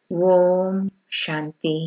ஓம் சாந்தி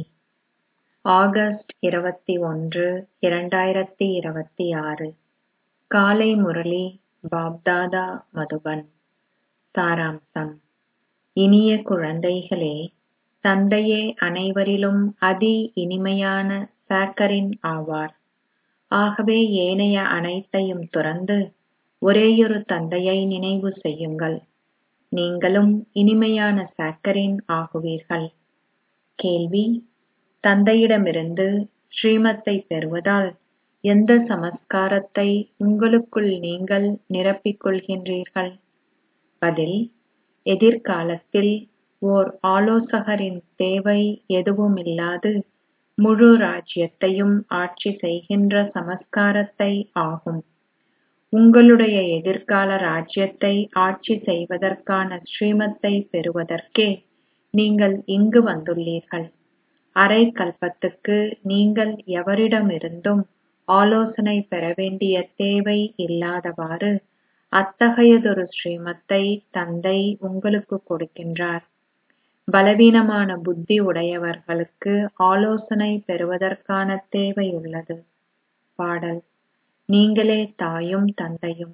August இருபத்தி ஒன்று இரண்டாயிரத்தி இருபத்தி ஆறு காலை முரளி பாப்தாதா மதுபன் சாராம்சம் இனிய குழந்தைகளே தந்தையே அனைவரிலும் அதி இனிமையான சாக்கரின் ஆவார் ஆகவே ஏனைய அனைத்தையும் துறந்து ஒரேயொரு தந்தையை நினைவு செய்யுங்கள் நீங்களும் இனிமையான சாக்கரின் ஆகுவீர்கள் கேள்வி தந்தையிடமிருந்து ஸ்ரீமத்தை பெறுவதால் எந்த சமஸ்காரத்தை உங்களுக்குள் நீங்கள் நிரப்பிக் கொள்கின்றீர்கள் பதில் எதிர்காலத்தில் ஓர் ஆலோசகரின் தேவை எதுவுமில்லாது முழு ராஜ்யத்தையும் ஆட்சி செய்கின்ற சமஸ்காரத்தை ஆகும் உங்களுடைய எதிர்கால ராஜ்யத்தை ஆட்சி செய்வதற்கான ஸ்ரீமத்தை பெறுவதற்கே நீங்கள் இங்கு வந்துள்ளீர்கள் அரை கல்பத்துக்கு நீங்கள் எவரிடமிருந்தும் ஆலோசனை பெற வேண்டிய தேவை இல்லாதவாறு அத்தகையதொரு ஸ்ரீமத்தை தந்தை உங்களுக்கு கொடுக்கின்றார் பலவீனமான புத்தி உடையவர்களுக்கு ஆலோசனை பெறுவதற்கான தேவை உள்ளது பாடல் நீங்களே தாயும் தந்தையும்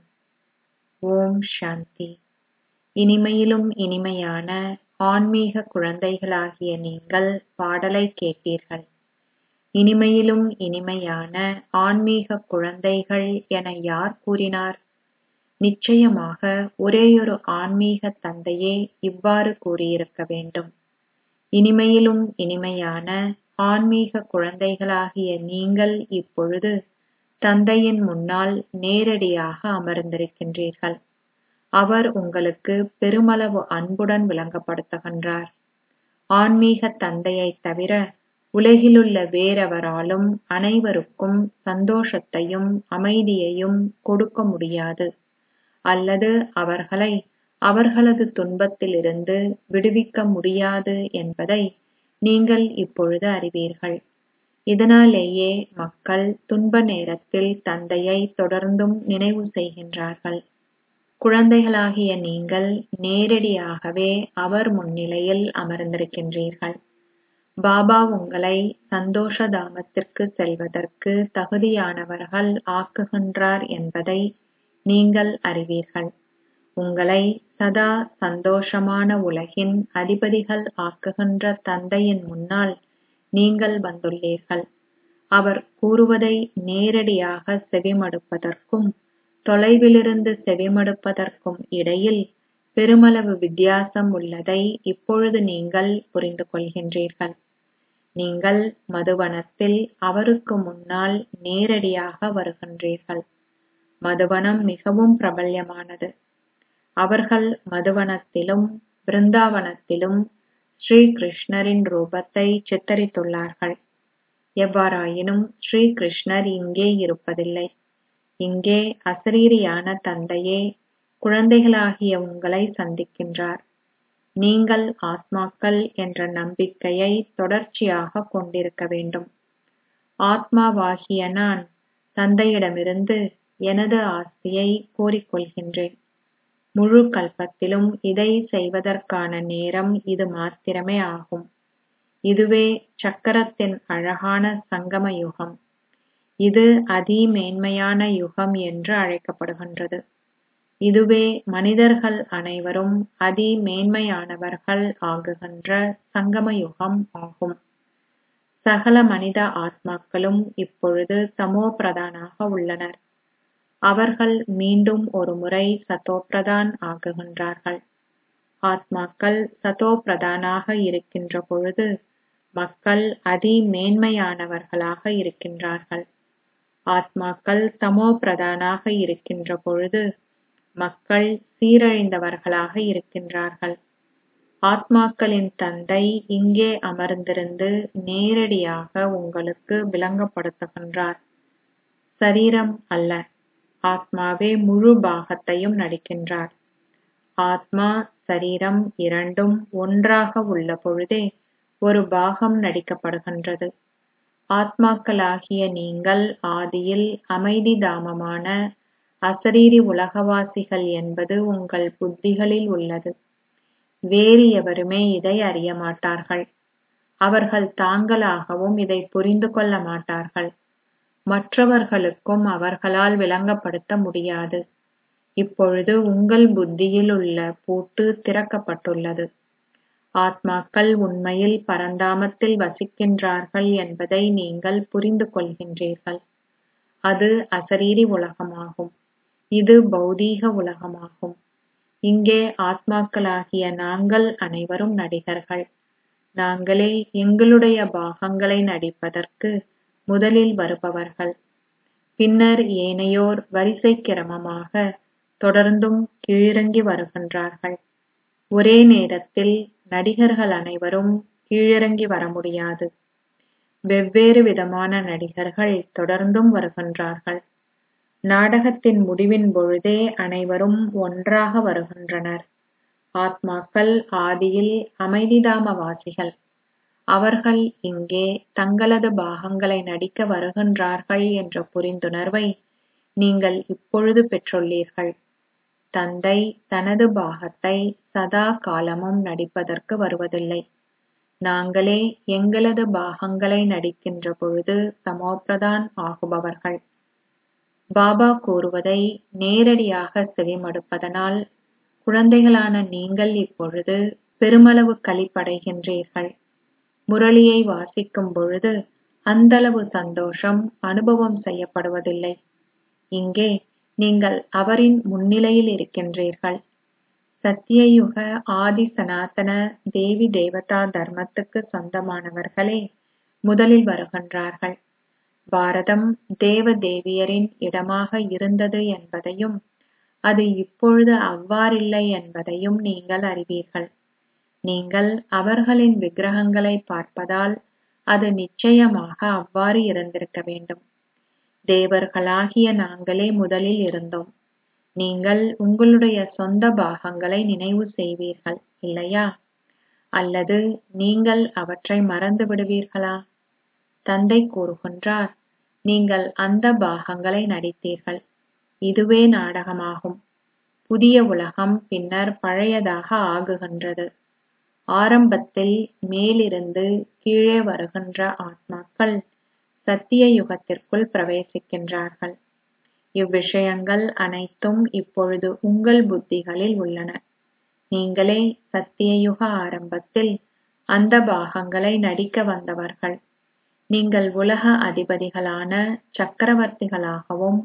ஓம் சாந்தி இனிமையிலும் இனிமையான ஆன்மீக குழந்தைகளாகிய நீங்கள் பாடலை கேட்டீர்கள் இனிமையிலும் இனிமையான ஆன்மீக குழந்தைகள் என யார் கூறினார் நிச்சயமாக ஒரேயொரு ஆன்மீக தந்தையே இவ்வாறு கூறியிருக்க வேண்டும் இனிமையிலும் இனிமையான ஆன்மீக குழந்தைகளாகிய நீங்கள் இப்பொழுது தந்தையின் முன்னால் நேரடியாக அமர்ந்திருக்கின்றீர்கள் அவர் உங்களுக்கு பெருமளவு அன்புடன் விளங்கப்படுத்துகின்றார் ஆன்மீக தந்தையைத் தவிர உலகிலுள்ள வேறெவராலும் அனைவருக்கும் சந்தோஷத்தையும் அமைதியையும் கொடுக்க முடியாது அல்லது அவர்களை அவர்களது துன்பத்திலிருந்து விடுவிக்க முடியாது என்பதை நீங்கள் இப்பொழுது அறிவீர்கள் இதனாலேயே மக்கள் துன்ப நேரத்தில் தந்தையை தொடர்ந்தும் நினைவு செய்கின்றார்கள் குழந்தைகளாகிய நீங்கள் நேரடியாகவே அவர் முன்னிலையில் அமர்ந்திருக்கின்றீர்கள் பாபா உங்களை சந்தோஷ தாமத்திற்கு செல்வதற்கு தகுதியானவர்கள் ஆக்குகின்றார் என்பதை நீங்கள் அறிவீர்கள் உங்களை சதா சந்தோஷமான உலகின் அதிபதிகள் ஆக்குகின்ற தந்தையின் முன்னால் நீங்கள் வந்துள்ளீர்கள் அவர் கூறுவதை நேரடியாக செவிமடுப்பதற்கும் தொலைவிலிருந்து செவிமடுப்பதற்கும் இடையில் பெருமளவு வித்தியாசம் உள்ளதை இப்பொழுது நீங்கள் புரிந்து கொள்கின்றீர்கள் நீங்கள் மதுவனத்தில் அவருக்கு முன்னால் நேரடியாக வருகின்றீர்கள் மதுவனம் மிகவும் பிரபல்யமானது அவர்கள் மதுவனத்திலும் பிருந்தாவனத்திலும் ஸ்ரீ கிருஷ்ணரின் ரூபத்தை சித்தரித்துள்ளார்கள் எவ்வாறாயினும் ஸ்ரீ கிருஷ்ணர் இங்கே இருப்பதில்லை இங்கே அசரீரியான தந்தையே குழந்தைகளாகிய உங்களை சந்திக்கின்றார் நீங்கள் ஆத்மாக்கள் என்ற நம்பிக்கையை தொடர்ச்சியாக கொண்டிருக்க வேண்டும் ஆத்மாவாகிய நான் தந்தையிடமிருந்து எனது ஆஸ்தியை கோரிக்கொள்கின்றேன் முழு கல்பத்திலும் இதை செய்வதற்கான நேரம் இது மாத்திரமே ஆகும் இதுவே சக்கரத்தின் அழகான சங்கம யுகம் இது அதி மேன்மையான யுகம் என்று அழைக்கப்படுகின்றது இதுவே மனிதர்கள் அனைவரும் அதி மேன்மையானவர்கள் ஆகுகின்ற சங்கம யுகம் ஆகும் சகல மனித ஆத்மாக்களும் இப்பொழுது தமோ பிரதானாக உள்ளனர் அவர்கள் மீண்டும் ஒரு முறை சதோப்பிரதான் ஆகுகின்றார்கள் ஆத்மாக்கள் சதோ பிரதானாக இருக்கின்ற பொழுது மக்கள் அதி மேன்மையானவர்களாக இருக்கின்றார்கள் ஆத்மாக்கள் தமோ பிரதானாக இருக்கின்ற பொழுது மக்கள் சீரழிந்தவர்களாக இருக்கின்றார்கள் ஆத்மாக்களின் தந்தை இங்கே அமர்ந்திருந்து நேரடியாக உங்களுக்கு விளங்கப்படுத்துகின்றார் சரீரம் அல்ல ஆத்மாவே முழு பாகத்தையும் நடிக்கின்றார் ஆத்மா சரீரம் இரண்டும் ஒன்றாக உள்ள பொழுதே ஒரு பாகம் நடிக்கப்படுகின்றது ஆத்மாக்களாகிய நீங்கள் ஆதியில் அமைதி தாமமான அசரீரி உலகவாசிகள் என்பது உங்கள் புத்திகளில் உள்ளது வேறு எவருமே இதை அறிய மாட்டார்கள் அவர்கள் தாங்களாகவும் இதை புரிந்து கொள்ள மாட்டார்கள் மற்றவர்களுக்கும் அவர்களால் விளங்கப்படுத்த முடியாது இப்பொழுது உங்கள் புத்தியில் உள்ள பூட்டு திறக்கப்பட்டுள்ளது ஆத்மாக்கள் உண்மையில் பரந்தாமத்தில் வசிக்கின்றார்கள் என்பதை நீங்கள் புரிந்து கொள்கின்றீர்கள் அது அசரீரி உலகமாகும் இது பௌதீக உலகமாகும் இங்கே ஆத்மாக்களாகிய நாங்கள் அனைவரும் நடிகர்கள் நாங்களே எங்களுடைய பாகங்களை நடிப்பதற்கு முதலில் வருபவர்கள் பின்னர் ஏனையோர் வரிசை கிரமமாக தொடர்ந்தும் கீழிறங்கி வருகின்றார்கள் ஒரே நேரத்தில் நடிகர்கள் அனைவரும் கீழிறங்கி வர முடியாது வெவ்வேறு விதமான நடிகர்கள் தொடர்ந்தும் வருகின்றார்கள் நாடகத்தின் முடிவின் பொழுதே அனைவரும் ஒன்றாக வருகின்றனர் ஆத்மாக்கள் ஆதியில் அமைதிதாமவாசிகள் அவர்கள் இங்கே தங்களது பாகங்களை நடிக்க வருகின்றார்கள் என்ற புரிந்துணர்வை நீங்கள் இப்பொழுது பெற்றுள்ளீர்கள் தந்தை தனது பாகத்தை சதா காலமும் நடிப்பதற்கு வருவதில்லை நாங்களே எங்களது பாகங்களை நடிக்கின்ற பொழுது தமோபிரதான் ஆகுபவர்கள் பாபா கூறுவதை நேரடியாக செவிமடுப்பதனால் குழந்தைகளான நீங்கள் இப்பொழுது பெருமளவு களிப்படைகின்றீர்கள் முரளியை வாசிக்கும் பொழுது அந்தளவு சந்தோஷம் அனுபவம் செய்யப்படுவதில்லை இங்கே நீங்கள் அவரின் முன்னிலையில் இருக்கின்றீர்கள் சத்தியயுக ஆதி சனாதன தேவி தேவதா தர்மத்துக்கு சொந்தமானவர்களே முதலில் வருகின்றார்கள் பாரதம் தேவ தேவியரின் இடமாக இருந்தது என்பதையும் அது இப்பொழுது அவ்வாறில்லை என்பதையும் நீங்கள் அறிவீர்கள் நீங்கள் அவர்களின் விக்கிரகங்களை பார்ப்பதால் அது நிச்சயமாக அவ்வாறு இருந்திருக்க வேண்டும் தேவர்களாகிய நாங்களே முதலில் இருந்தோம் நீங்கள் உங்களுடைய சொந்த பாகங்களை நினைவு செய்வீர்கள் இல்லையா அல்லது நீங்கள் அவற்றை மறந்து விடுவீர்களா தந்தை கூறுகின்றார் நீங்கள் அந்த பாகங்களை நடித்தீர்கள் இதுவே நாடகமாகும் புதிய உலகம் பின்னர் பழையதாக ஆகுகின்றது ஆரம்பத்தில் மேலிருந்து கீழே வருகின்ற ஆத்மாக்கள் சத்திய யுகத்திற்குள் பிரவேசிக்கின்றார்கள் இவ்விஷயங்கள் அனைத்தும் இப்பொழுது உங்கள் புத்திகளில் உள்ளன நீங்களே சத்தியயுக ஆரம்பத்தில் அந்த பாகங்களை நடிக்க வந்தவர்கள் நீங்கள் உலக அதிபதிகளான சக்கரவர்த்திகளாகவும்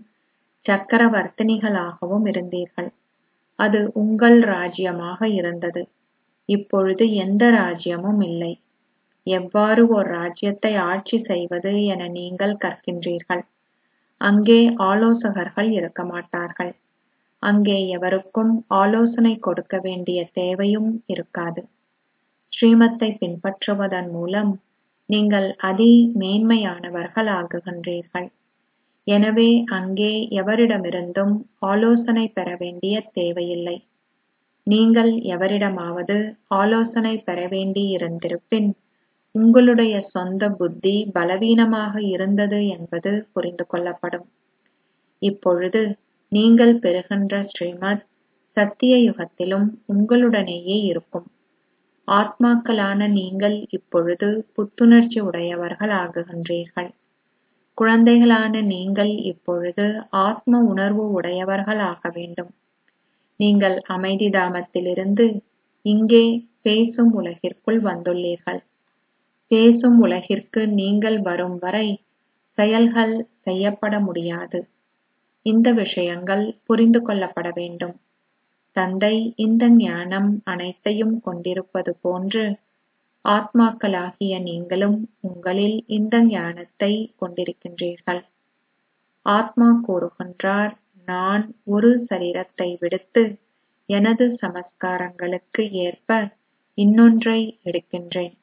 சக்கரவர்த்தினிகளாகவும் இருந்தீர்கள் அது உங்கள் ராஜ்யமாக இருந்தது இப்பொழுது எந்த ராஜ்யமும் இல்லை எவ்வாறு ஓர் ராஜ்யத்தை ஆட்சி செய்வது என நீங்கள் கற்கின்றீர்கள் அங்கே ஆலோசகர்கள் இருக்க மாட்டார்கள் அங்கே எவருக்கும் ஆலோசனை கொடுக்க வேண்டிய தேவையும் இருக்காது ஸ்ரீமத்தை பின்பற்றுவதன் மூலம் நீங்கள் அதி மேன்மையானவர்கள் ஆகுகின்றீர்கள் எனவே அங்கே எவரிடமிருந்தும் ஆலோசனை பெற வேண்டிய தேவையில்லை நீங்கள் எவரிடமாவது ஆலோசனை பெற வேண்டியிருந்திருப்பின் உங்களுடைய சொந்த புத்தி பலவீனமாக இருந்தது என்பது புரிந்து கொள்ளப்படும் இப்பொழுது நீங்கள் பெறுகின்ற ஸ்ரீமத் சத்திய யுகத்திலும் உங்களுடனேயே இருக்கும் ஆத்மாக்களான நீங்கள் இப்பொழுது புத்துணர்ச்சி உடையவர்கள் ஆகுகின்றீர்கள் குழந்தைகளான நீங்கள் இப்பொழுது ஆத்ம உணர்வு உடையவர்கள் ஆக வேண்டும் நீங்கள் அமைதி தாமத்திலிருந்து இங்கே பேசும் உலகிற்குள் வந்துள்ளீர்கள் பேசும் உலகிற்கு நீங்கள் வரும் வரை செயல்கள் செய்யப்பட முடியாது இந்த விஷயங்கள் புரிந்து கொள்ளப்பட வேண்டும் தந்தை இந்த ஞானம் அனைத்தையும் கொண்டிருப்பது போன்று ஆத்மாக்களாகிய நீங்களும் உங்களில் இந்த ஞானத்தை கொண்டிருக்கின்றீர்கள் ஆத்மா கூறுகின்றார் நான் ஒரு சரீரத்தை விடுத்து எனது சமஸ்காரங்களுக்கு ஏற்ப இன்னொன்றை எடுக்கின்றேன்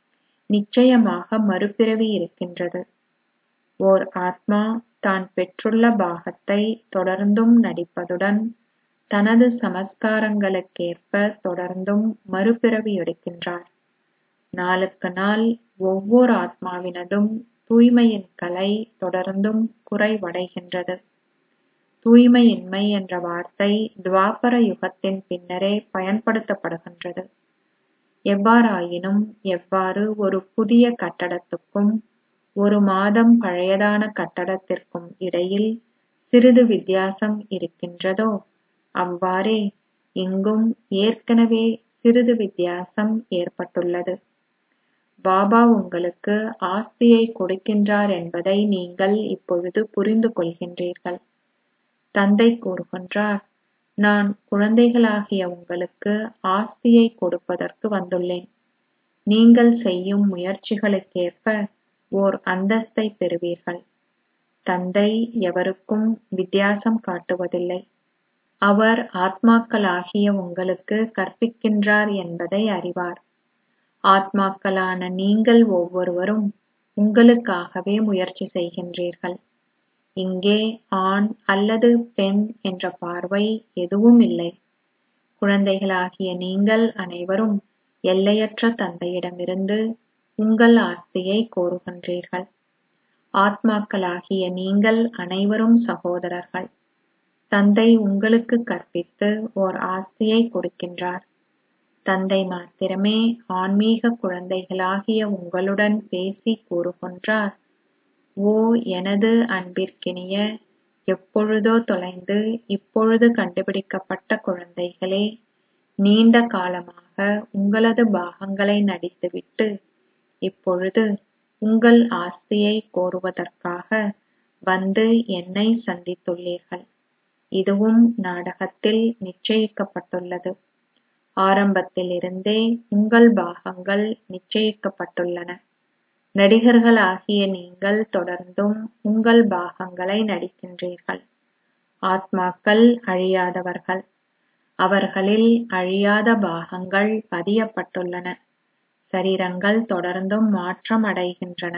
நிச்சயமாக மறுபிறவி இருக்கின்றது ஓர் ஆத்மா தான் பெற்றுள்ள பாகத்தை தொடர்ந்தும் நடிப்பதுடன் தனது சமஸ்காரங்களுக்கேற்ப தொடர்ந்தும் மறுபிறவி எடுக்கின்றார் நாளுக்கு நாள் ஒவ்வொரு ஆத்மாவினதும் தூய்மையின் கலை தொடர்ந்தும் குறைவடைகின்றது தூய்மையின்மை என்ற வார்த்தை துவாபர யுகத்தின் பின்னரே பயன்படுத்தப்படுகின்றது எவ்வாறாயினும் எவ்வாறு ஒரு புதிய கட்டடத்துக்கும் ஒரு மாதம் பழையதான கட்டடத்திற்கும் இடையில் சிறிது வித்தியாசம் இருக்கின்றதோ அவ்வாறே இங்கும் ஏற்கனவே சிறிது வித்தியாசம் ஏற்பட்டுள்ளது பாபா உங்களுக்கு ஆஸ்தியை கொடுக்கின்றார் என்பதை நீங்கள் இப்பொழுது புரிந்து கொள்கின்றீர்கள் தந்தை கூறுகின்றார் நான் குழந்தைகளாகிய உங்களுக்கு ஆஸ்தியை கொடுப்பதற்கு வந்துள்ளேன் நீங்கள் செய்யும் முயற்சிகளுக்கேற்ப ஓர் அந்தஸ்தை பெறுவீர்கள் தந்தை எவருக்கும் வித்தியாசம் காட்டுவதில்லை அவர் ஆத்மாக்களாகிய உங்களுக்கு கற்பிக்கின்றார் என்பதை அறிவார் ஆத்மாக்களான நீங்கள் ஒவ்வொருவரும் உங்களுக்காகவே முயற்சி செய்கின்றீர்கள் இங்கே ஆண் அல்லது பெண் என்ற பார்வை எதுவும் இல்லை குழந்தைகளாகிய நீங்கள் அனைவரும் எல்லையற்ற தந்தையிடமிருந்து உங்கள் ஆஸ்தியை கோருகின்றீர்கள் ஆத்மாக்களாகிய நீங்கள் அனைவரும் சகோதரர்கள் தந்தை உங்களுக்கு கற்பித்து ஓர் ஆஸ்தியை கொடுக்கின்றார் தந்தை மாத்திரமே ஆன்மீக குழந்தைகளாகிய உங்களுடன் பேசி கூறுகின்றார் ஓ எனது அன்பிற்கினிய எப்பொழுதோ தொலைந்து இப்பொழுது கண்டுபிடிக்கப்பட்ட குழந்தைகளே நீண்ட காலமாக உங்களது பாகங்களை நடித்துவிட்டு இப்பொழுது உங்கள் ஆஸ்தியை கோருவதற்காக வந்து என்னை சந்தித்துள்ளீர்கள் இதுவும் நாடகத்தில் நிச்சயிக்கப்பட்டுள்ளது ஆரம்பத்திலிருந்தே உங்கள் பாகங்கள் நிச்சயிக்கப்பட்டுள்ளன நடிகர்களாகிய நீங்கள் தொடர்ந்தும் உங்கள் பாகங்களை நடிக்கின்றீர்கள் ஆத்மாக்கள் அழியாதவர்கள் அவர்களில் அழியாத பாகங்கள் பதியப்பட்டுள்ளன சரீரங்கள் தொடர்ந்தும் மாற்றம் அடைகின்றன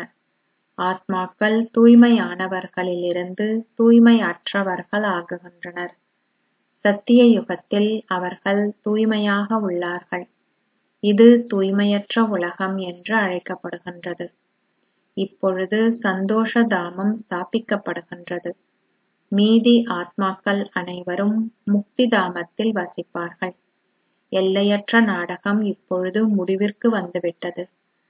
ஆத்மாக்கள் தூய்மையானவர்களிலிருந்து தூய்மையற்றவர்கள் ஆகுகின்றனர் சத்திய யுகத்தில் அவர்கள் தூய்மையாக உள்ளார்கள் இது தூய்மையற்ற உலகம் என்று அழைக்கப்படுகின்றது இப்பொழுது சந்தோஷ தாமம் ஸ்தாபிக்கப்படுகின்றது மீதி ஆத்மாக்கள் அனைவரும் முக்தி தாமத்தில் வசிப்பார்கள் எல்லையற்ற நாடகம் இப்பொழுது முடிவிற்கு வந்துவிட்டது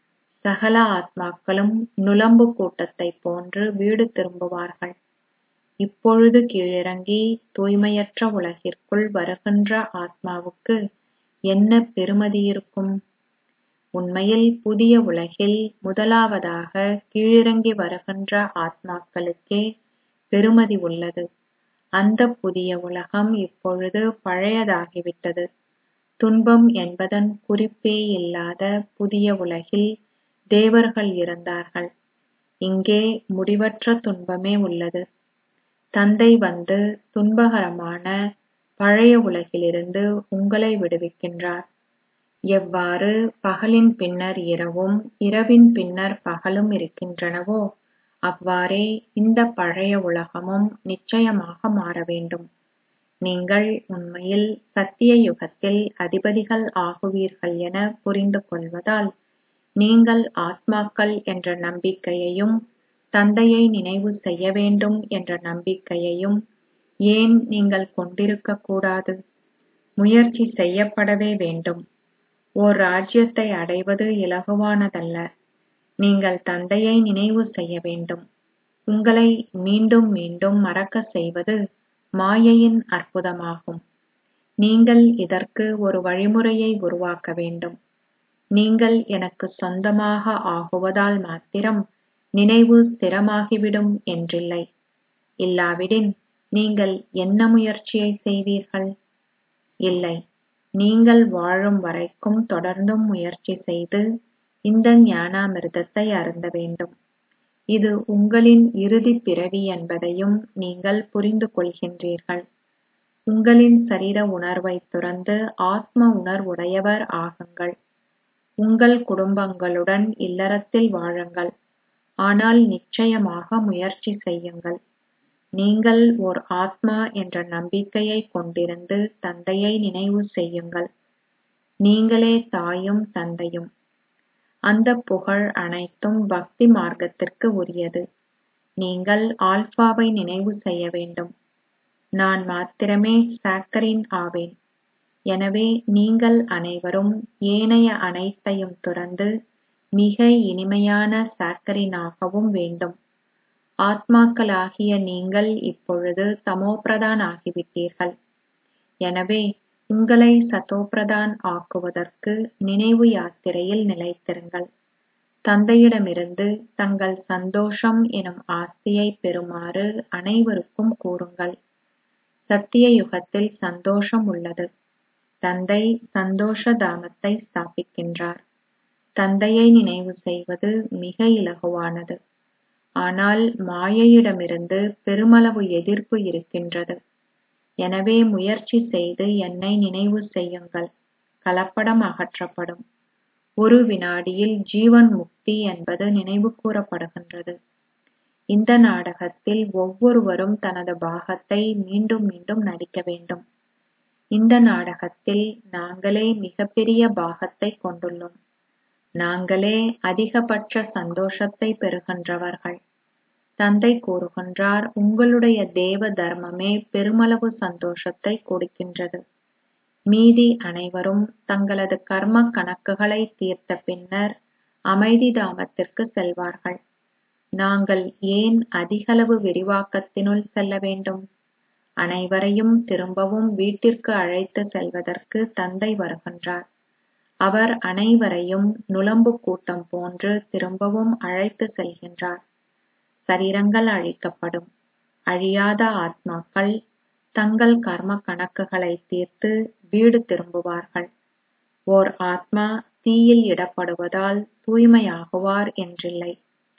சகல ஆத்மாக்களும் நுளம்பு கூட்டத்தைப் போன்று வீடு திரும்புவார்கள் இப்பொழுது கீழிறங்கி தூய்மையற்ற உலகிற்குள் வருகின்ற ஆத்மாவுக்கு என்ன பெருமதி இருக்கும் உண்மையில் புதிய உலகில் முதலாவதாக கீழிறங்கி வருகின்ற ஆத்மாக்களுக்கே பெருமதி உள்ளது அந்த புதிய உலகம் இப்பொழுது பழையதாகிவிட்டது துன்பம் என்பதன் குறிப்பே இல்லாத புதிய உலகில் தேவர்கள் இருந்தார்கள் இங்கே முடிவற்ற துன்பமே உள்ளது தந்தை வந்து துன்பகரமான பழைய உலகிலிருந்து உங்களை விடுவிக்கின்றார் எவ்வாறு பகலின் பின்னர் இரவும் இரவின் பின்னர் பகலும் இருக்கின்றனவோ அவ்வாறே இந்த பழைய உலகமும் நிச்சயமாக மாற வேண்டும் நீங்கள் உண்மையில் சத்திய யுகத்தில் அதிபதிகள் ஆகுவீர்கள் என புரிந்து கொள்வதால் நீங்கள் ஆத்மாக்கள் என்ற நம்பிக்கையையும் தந்தையை நினைவு செய்ய வேண்டும் என்ற நம்பிக்கையையும் ஏன் நீங்கள் கொண்டிருக்கக் கூடாது முயற்சி செய்யப்படவே வேண்டும் ஓர் ராஜ்யத்தை அடைவது இலகுவானதல்ல நீங்கள் தந்தையை நினைவு செய்ய வேண்டும் உங்களை மீண்டும் மீண்டும் மறக்க செய்வது மாயையின் அற்புதமாகும் நீங்கள் இதற்கு ஒரு வழிமுறையை உருவாக்க வேண்டும் நீங்கள் எனக்கு சொந்தமாக ஆகுவதால் மாத்திரம் நினைவு ஸ்திரமாகிவிடும் என்றில்லை இல்லாவிடின் நீங்கள் என்ன முயற்சியை செய்வீர்கள் இல்லை நீங்கள் வாழும் வரைக்கும் தொடர்ந்தும் முயற்சி செய்து இந்த ஞானாமிர்தத்தை அருந்த வேண்டும் இது உங்களின் இறுதி பிறவி என்பதையும் நீங்கள் புரிந்து கொள்கின்றீர்கள் உங்களின் சரீர உணர்வை துறந்து ஆத்ம உணர்வுடையவர் ஆகுங்கள் உங்கள் குடும்பங்களுடன் இல்லறத்தில் வாழுங்கள் ஆனால் நிச்சயமாக முயற்சி செய்யுங்கள் நீங்கள் ஓர் ஆத்மா என்ற நம்பிக்கையை கொண்டிருந்து தந்தையை நினைவு செய்யுங்கள் நீங்களே தாயும் தந்தையும் அந்த புகழ் அனைத்தும் பக்தி மார்க்கத்திற்கு உரியது நீங்கள் ஆல்பாவை நினைவு செய்ய வேண்டும் நான் மாத்திரமே சாக்கரின் ஆவேன் எனவே நீங்கள் அனைவரும் ஏனைய அனைத்தையும் துறந்து மிக இனிமையான சாக்கரினாகவும் வேண்டும் ஆத்மாக்களாகிய நீங்கள் இப்பொழுது தமோபிரதான் ஆகிவிட்டீர்கள் எனவே உங்களை சதோபிரதான் ஆக்குவதற்கு நினைவு யாத்திரையில் நிலைத்திருங்கள் தந்தையிடமிருந்து தங்கள் சந்தோஷம் எனும் ஆஸ்தியை பெறுமாறு அனைவருக்கும் கூறுங்கள் சத்திய யுகத்தில் சந்தோஷம் உள்ளது தந்தை சந்தோஷ தாமத்தை ஸ்தாபிக்கின்றார் தந்தையை நினைவு செய்வது மிக இலகுவானது ஆனால் மாயையிடமிருந்து பெருமளவு எதிர்ப்பு இருக்கின்றது எனவே முயற்சி செய்து என்னை நினைவு செய்யுங்கள் கலப்படம் அகற்றப்படும் ஒரு வினாடியில் ஜீவன் முக்தி என்பது நினைவு கூறப்படுகின்றது இந்த நாடகத்தில் ஒவ்வொருவரும் தனது பாகத்தை மீண்டும் மீண்டும் நடிக்க வேண்டும் இந்த நாடகத்தில் நாங்களே மிகப்பெரிய பாகத்தை கொண்டுள்ளோம் நாங்களே அதிகபட்ச சந்தோஷத்தை பெறுகின்றவர்கள் தந்தை கூறுகின்றார் உங்களுடைய தேவ தர்மமே பெருமளவு சந்தோஷத்தை கொடுக்கின்றது மீதி அனைவரும் தங்களது கர்ம கணக்குகளை தீர்த்த பின்னர் அமைதி தாமத்திற்கு செல்வார்கள் நாங்கள் ஏன் அதிகளவு விரிவாக்கத்தினுள் செல்ல வேண்டும் அனைவரையும் திரும்பவும் வீட்டிற்கு அழைத்து செல்வதற்கு தந்தை வருகின்றார் அவர் அனைவரையும் நுளம்பு கூட்டம் போன்று திரும்பவும் அழைத்து செல்கின்றார் சரீரங்கள் அழிக்கப்படும் அழியாத ஆத்மாக்கள் தங்கள் கர்ம கணக்குகளை தீர்த்து வீடு திரும்புவார்கள் ஓர் ஆத்மா தீயில் இடப்படுவதால் தூய்மையாகுவார் என்றில்லை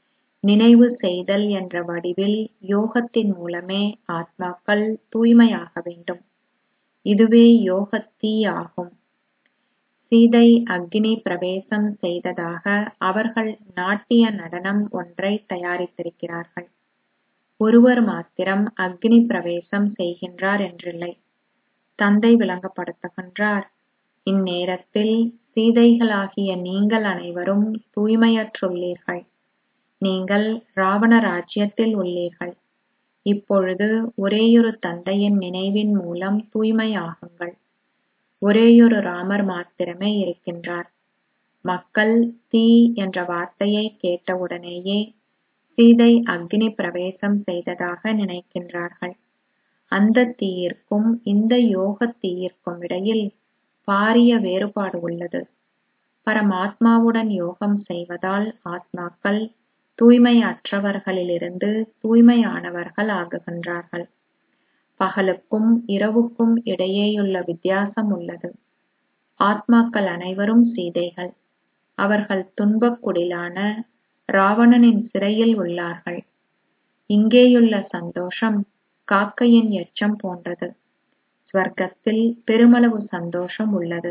நினைவு செய்தல் என்ற வடிவில் யோகத்தின் மூலமே ஆத்மாக்கள் தூய்மையாக வேண்டும் இதுவே யோகத் தீ ஆகும் சீதை அக்னி பிரவேசம் செய்ததாக அவர்கள் நாட்டிய நடனம் ஒன்றை தயாரித்திருக்கிறார்கள் ஒருவர் மாத்திரம் அக்னி பிரவேசம் செய்கின்றார் என்றில்லை தந்தை விளங்கப்படுத்துகின்றார் இந்நேரத்தில் சீதைகளாகிய நீங்கள் அனைவரும் தூய்மையற்றுள்ளீர்கள் நீங்கள் ராவண ராஜ்யத்தில் உள்ளீர்கள் இப்பொழுது ஒரேயொரு தந்தையின் நினைவின் மூலம் தூய்மையாகுங்கள் ஒரேயொரு ராமர் மாத்திரமே இருக்கின்றார் மக்கள் தீ என்ற வார்த்தையை கேட்டவுடனேயே சீதை அக்னி பிரவேசம் செய்ததாக நினைக்கின்றார்கள் அந்த தீயிற்கும் இந்த யோக தீயிற்கும் இடையில் பாரிய வேறுபாடு உள்ளது பரமாத்மாவுடன் யோகம் செய்வதால் ஆத்மாக்கள் தூய்மையற்றவர்களிலிருந்து தூய்மையானவர்கள் ஆகுகின்றார்கள் பகலுக்கும் இரவுக்கும் இடையேயுள்ள வித்தியாசம் உள்ளது ஆத்மாக்கள் அனைவரும் சீதைகள் அவர்கள் துன்பக்குடிலான ராவணனின் சிறையில் உள்ளார்கள் இங்கேயுள்ள சந்தோஷம் காக்கையின் எச்சம் போன்றது ஸ்வர்க்கத்தில் பெருமளவு சந்தோஷம் உள்ளது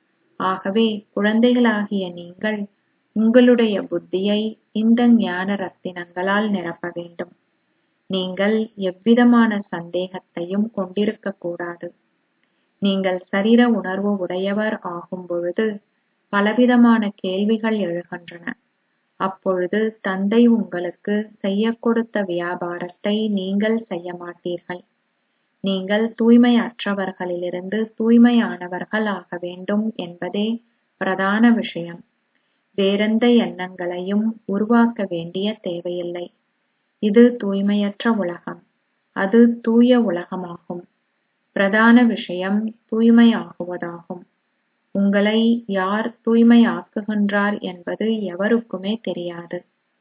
ஆகவே குழந்தைகளாகிய நீங்கள் உங்களுடைய புத்தியை இந்த ஞான ரத்தினங்களால் நிரப்ப வேண்டும் நீங்கள் எவ்விதமான சந்தேகத்தையும் கொண்டிருக்கக் கூடாது நீங்கள் சரீர உணர்வு உடையவர் ஆகும் பொழுது பலவிதமான கேள்விகள் எழுகின்றன அப்பொழுது தந்தை உங்களுக்கு செய்யக் கொடுத்த வியாபாரத்தை நீங்கள் செய்ய மாட்டீர்கள் நீங்கள் தூய்மையற்றவர்களிலிருந்து தூய்மையானவர்கள் ஆக வேண்டும் என்பதே பிரதான விஷயம் வேறெந்த எண்ணங்களையும் உருவாக்க வேண்டிய தேவையில்லை இது தூய்மையற்ற உலகம் அது தூய உலகமாகும் பிரதான விஷயம் தூய்மையாகுவதாகும் உங்களை யார் தூய்மையாக்குகின்றார் என்பது எவருக்குமே தெரியாது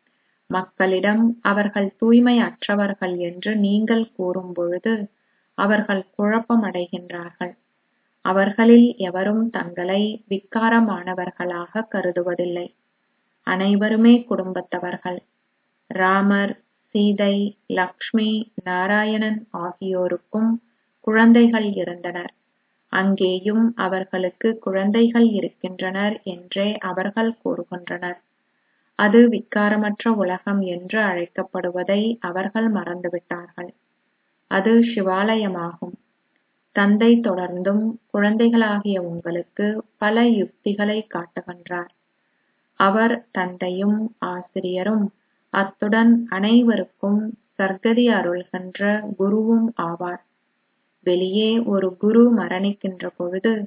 மக்களிடம் அவர்கள் தூய்மையற்றவர்கள் என்று நீங்கள் கூறும் பொழுது அவர்கள் குழப்பமடைகின்றார்கள் அவர்களில் எவரும் தங்களை விக்காரமானவர்களாக கருதுவதில்லை அனைவருமே குடும்பத்தவர்கள் ராமர் சீதை லக்ஷ்மி நாராயணன் ஆகியோருக்கும் குழந்தைகள் இருந்தனர் அங்கேயும் அவர்களுக்கு குழந்தைகள் இருக்கின்றனர் என்றே அவர்கள் கூறுகின்றனர் அது விக்காரமற்ற உலகம் என்று அழைக்கப்படுவதை அவர்கள் மறந்துவிட்டார்கள் அது சிவாலயமாகும் தந்தை தொடர்ந்தும் குழந்தைகளாகிய உங்களுக்கு பல யுக்திகளை காட்டுகின்றார் அவர் தந்தையும் ஆசிரியரும் அத்துடன் அனைவருக்கும் சர்க்கதி அருள்கின்ற குருவும் ஆவார் வெளியே ஒரு குரு மரணிக்கின்ற பொழுது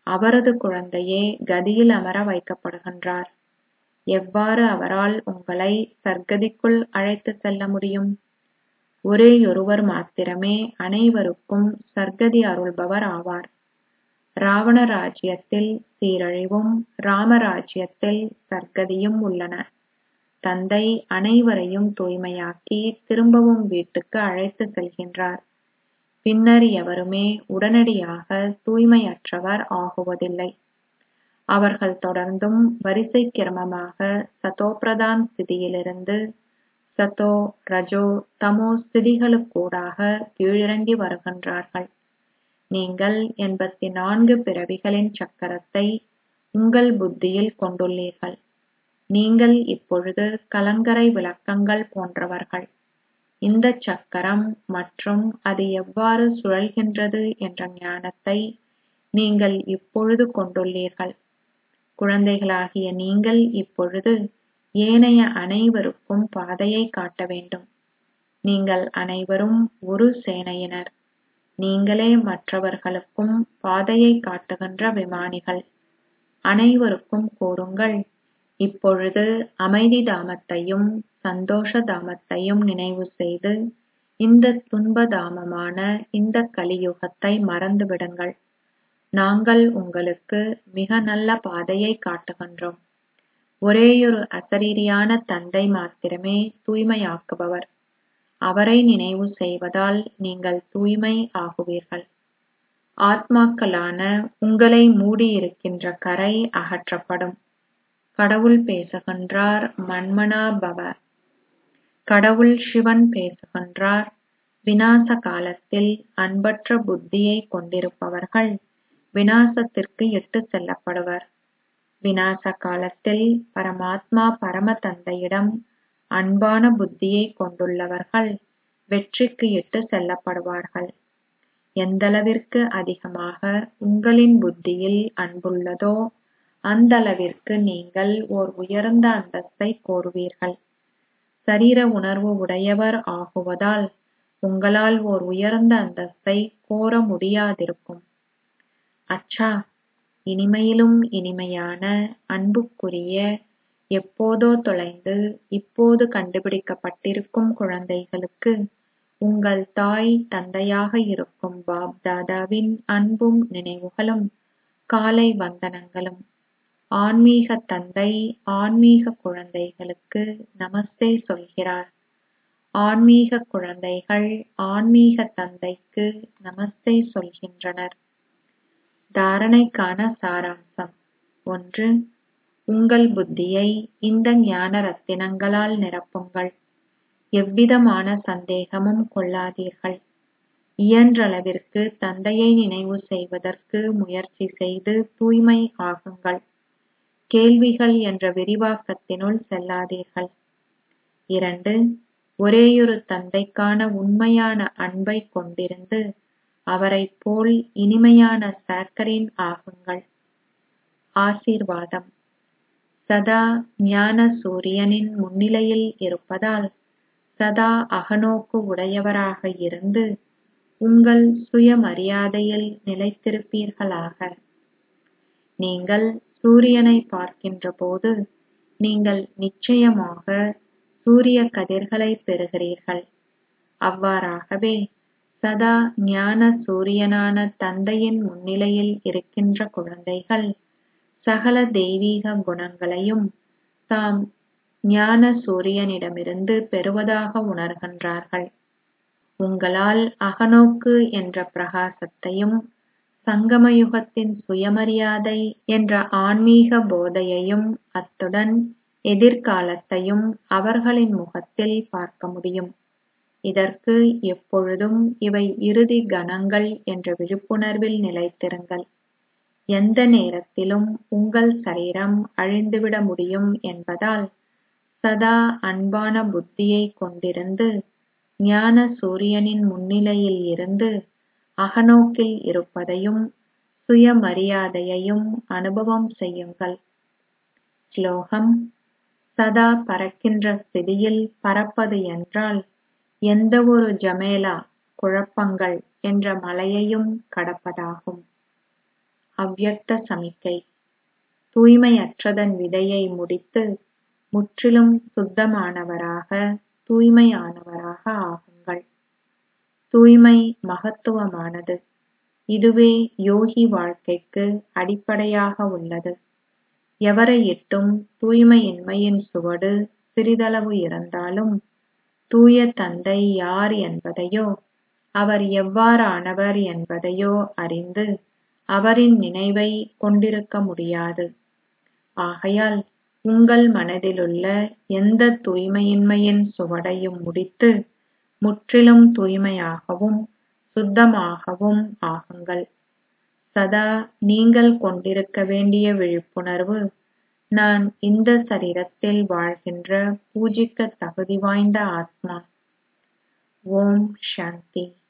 அவரது குழந்தையே கதியில் அமர வைக்கப்படுகின்றார் எவ்வாறு அவரால் உங்களை சர்க்கதிக்குள் அழைத்துச் செல்ல முடியும் ஒரேயொருவர் மாத்திரமே அனைவருக்கும் சர்க்கதி அருள்பவர் ஆவார் ராவண ராஜ்யத்தில் சீரழிவும் ராமராஜ்யத்தில் சர்க்கதியும் உள்ளன தந்தை அனைவரையும் தூய்மையாக்கி திரும்பவும் வீட்டுக்கு அழைத்துச் செல்கின்றார் பின்னர் எவருமே உடனடியாக தூய்மையற்றவர் ஆகுவதில்லை அவர்கள் தொடர்ந்தும் வரிசை கிரமமாக சதோபிரதான் ஸ்திதியிலிருந்து சதோ ரஜோ தமோ ஸ்திதிகளுக்கூடாக கீழிறங்கி வருகின்றார்கள் நீங்கள் எண்பத்தி நான்கு பிறவிகளின் சக்கரத்தை உங்கள் புத்தியில் கொண்டுள்ளீர்கள் நீங்கள் இப்பொழுது கலங்கரை விளக்கங்கள் போன்றவர்கள் இந்த சக்கரம் மற்றும் அது எவ்வாறு சுழல்கின்றது என்ற ஞானத்தை நீங்கள் இப்பொழுது கொண்டுள்ளீர்கள் குழந்தைகளாகிய நீங்கள் இப்பொழுது ஏனைய அனைவருக்கும் பாதையை காட்ட வேண்டும் நீங்கள் அனைவரும் ஒரு சேனையினர் நீங்களே மற்றவர்களுக்கும் பாதையை காட்டுகின்ற விமானிகள் அனைவருக்கும் கூறுங்கள் இப்பொழுது அமைதி தாமத்தையும் சந்தோஷ தாமத்தையும் நினைவு செய்து இந்த துன்ப தாமமான இந்த கலியுகத்தை மறந்துவிடுங்கள் நாங்கள் உங்களுக்கு மிக நல்ல பாதையை காட்டுகின்றோம் ஒரேயொரு அசரீரியான தந்தை மாத்திரமே தூய்மையாக்குபவர் அவரை நினைவு செய்வதால் நீங்கள் தூய்மை ஆகுவீர்கள் ஆத்மாக்களான உங்களை மூடியிருக்கின்ற கரை அகற்றப்படும் கடவுள் பேசுகின்றார் மன்மனா பவ கடவுள் சிவன் பேசுகின்றார் விநாச காலத்தில் அன்பற்ற புத்தியை கொண்டிருப்பவர்கள் விநாசத்திற்கு இட்டு செல்லப்படுவர் விநாச காலத்தில் பரமாத்மா பரம தந்தையிடம் அன்பான புத்தியை கொண்டுள்ளவர்கள் வெற்றிக்கு இட்டு செல்லப்படுவார்கள் எந்தளவிற்கு அதிகமாக உங்களின் புத்தியில் அன்புள்ளதோ அந்தளவிற்கு நீங்கள் ஓர் உயர்ந்த அந்தஸ்தை கோருவீர்கள் சரீர உணர்வு உடையவர் ஆகுவதால் உங்களால் ஓர் உயர்ந்த அந்தஸ்தை கோர முடியாதிருக்கும் அச்சா இனிமையிலும் இனிமையான அன்புக்குரிய எப்போதோ தொலைந்து இப்போது கண்டுபிடிக்கப்பட்டிருக்கும் குழந்தைகளுக்கு உங்கள் தாய் தந்தையாக இருக்கும் பாப் தாதாவின் அன்பும் நினைவுகளும் காலை வந்தனங்களும் ஆன்மீக தந்தை ஆன்மீக குழந்தைகளுக்கு நமஸ்தே சொல்கிறார் ஆன்மீக குழந்தைகள் ஆன்மீக தந்தைக்கு நமஸ்தே சொல்கின்றனர் தாரணைக்கான சாராம்சம் ஒன்று உங்கள் புத்தியை இந்த ஞான ரத்தினங்களால் நிரப்புங்கள் எவ்விதமான சந்தேகமும் கொள்ளாதீர்கள் இயன்றளவிற்கு தந்தையை நினைவு செய்வதற்கு முயற்சி செய்து தூய்மை ஆகுங்கள் கேள்விகள் என்ற விரிவாக்கத்தினுள் செல்லாதீர்கள் இரண்டு ஒரேயொரு தந்தைக்கான உண்மையான அன்பை கொண்டிருந்து அவரைப் போல் இனிமையான சாக்கரின் ஆகுங்கள் ஆசீர்வாதம் சதா ஞான சூரியனின் முன்னிலையில் இருப்பதால் சதா அகநோக்கு உடையவராக இருந்து உங்கள் சுயமரியாதையில் நிலைத்திருப்பீர்களாக நீங்கள் சூரியனை பார்க்கின்ற போது நீங்கள் நிச்சயமாக சூரிய கதிர்களை பெறுகிறீர்கள் அவ்வாறாகவே சதா ஞான சூரியனான தந்தையின் முன்னிலையில் இருக்கின்ற குழந்தைகள் சகல தெய்வீக குணங்களையும் தாம் ஞான சூரியனிடமிருந்து பெறுவதாக உணர்கின்றார்கள் உங்களால் அகநோக்கு என்ற பிரகாசத்தையும் சங்கமயுகத்தின் சுயமரியாதை என்ற ஆன்மீக போதையையும் அத்துடன் எதிர்காலத்தையும் அவர்களின் முகத்தில் பார்க்க முடியும் இதற்கு எப்பொழுதும் இவை இறுதி கணங்கள் என்ற விழிப்புணர்வில் நிலைத்திருங்கள் எந்த நேரத்திலும் உங்கள் சரீரம் அழிந்துவிட முடியும் என்பதால் சதா அன்பான புத்தியை கொண்டிருந்து ஞான சூரியனின் முன்னிலையில் இருந்து அகநோக்கில் இருப்பதையும் சுயமரியாதையையும் அனுபவம் செய்யுங்கள் ஸ்லோகம் சதா பறக்கின்ற ஸ்திதியில் பறப்பது என்றால் எந்தவொரு ஜமேலா குழப்பங்கள் என்ற மலையையும் கடப்பதாகும் அவ்யக்த சமிக்கை தூய்மையற்றதன் விதையை முடித்து முற்றிலும் சுத்தமானவராக தூய்மையானவராக ஆகுங்கள் தூய்மை மகத்துவமானது இதுவே யோகி வாழ்க்கைக்கு அடிப்படையாக உள்ளது எவரையிட்டும் தூய்மையின்மையின் சுவடு சிறிதளவு இருந்தாலும் தூய தந்தை யார் என்பதையோ அவர் எவ்வாறானவர் என்பதையோ அறிந்து அவரின் நினைவை கொண்டிருக்க முடியாது ஆகையால் உங்கள் மனதிலுள்ள எந்த தூய்மையின்மையின் சுவடையும் முடித்து முற்றிலும் தூய்மையாகவும் சுத்தமாகவும் ஆகுங்கள் சதா நீங்கள் கொண்டிருக்க வேண்டிய விழிப்புணர்வு நான் இந்த சரீரத்தில் வாழ்கின்ற பூஜிக்க தகுதி வாய்ந்த ஆத்மா ஓம் சாந்தி